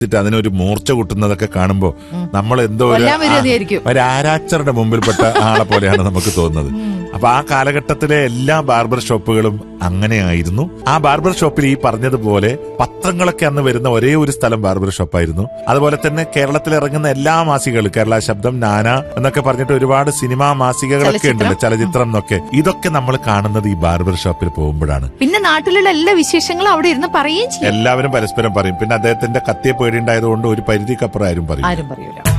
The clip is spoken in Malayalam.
എന്നിട്ട് അതിനൊരു മൂർച്ച കൂട്ടുന്നതൊക്കെ കാണുമ്പോ നമ്മൾ എന്തോ ഒരു കൊല്ലാൻ വരുന്നതായിരിക്കും. ഒരു ആരാച്ചറുടെ മുമ്പിൽപ്പെട്ട ആളെ പോലെയാണ് നമുക്ക് തോന്നുന്നത് അപ്പൊ ആ കാലഘട്ടത്തിലെ എല്ലാ ബാർബർ ഷോപ്പുകളും അങ്ങനെയായിരുന്നു ആ ബാർബർ ഷോപ്പിൽ ഈ പറഞ്ഞതുപോലെ പത്രങ്ങളൊക്കെ അന്ന് വരുന്ന ഒരേ ഒരു സ്ഥലം ബാർബർ ഷോപ്പായിരുന്നു അതുപോലെ തന്നെ കേരളത്തിൽ ഇറങ്ങുന്ന എല്ലാ മാസികകളും കേരള ശബ്ദം നാന എന്നൊക്കെ പറഞ്ഞിട്ട് ഒരുപാട് സിനിമാ മാസികകളൊക്കെ ഉണ്ടല്ലോ ചലച്ചിത്രം എന്നൊക്കെ ഇതൊക്കെ നമ്മൾ കാണുന്നത് ഈ ബാർബർ ഷോപ്പിൽ പോകുമ്പോഴാണ് പിന്നെ നാട്ടിലുള്ള എല്ലാ വിശേഷങ്ങളും അവിടെ ഇരുന്ന് പറയുകയും ചെയ്യും എല്ലാവരും പരസ്പരം പറയും പിന്നെ അദ്ദേഹത്തിന്റെ കത്തിയെ പേടിയുണ്ടായതുകൊണ്ട് ഒരു പരിധിക്കപ്പുറം ആരും പറയും ആരും പറയൂല